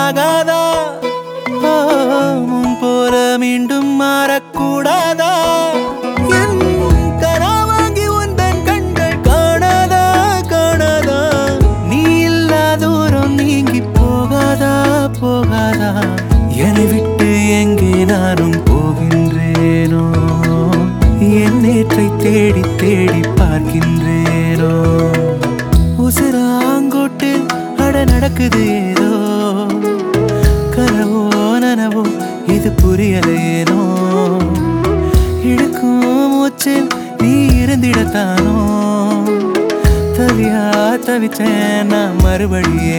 ஆகாதா ஆ, முன் போல மீண்டும் மாறக்கூடாதா என் கரா வாங்கி உந்தன் கண்கள் காணாதா காணாதா நீ இல்லா தூரம் நீங்கி போகாதா போகாதா என்னை விட்டு எங்கே நானும் போகின்றேனோ என் நேற்றை தேடி தேடி பார்க்கின்றேனோ உசிராங்கோட்டில் அட நடக்குது ஏதோ கனவோ நனவோ இது புரியலையேனோ இழுக்கும் மூச்சில் நீ இருந்திடத்தானோ தவியா தவிச்சேன் நான் மறுபடியே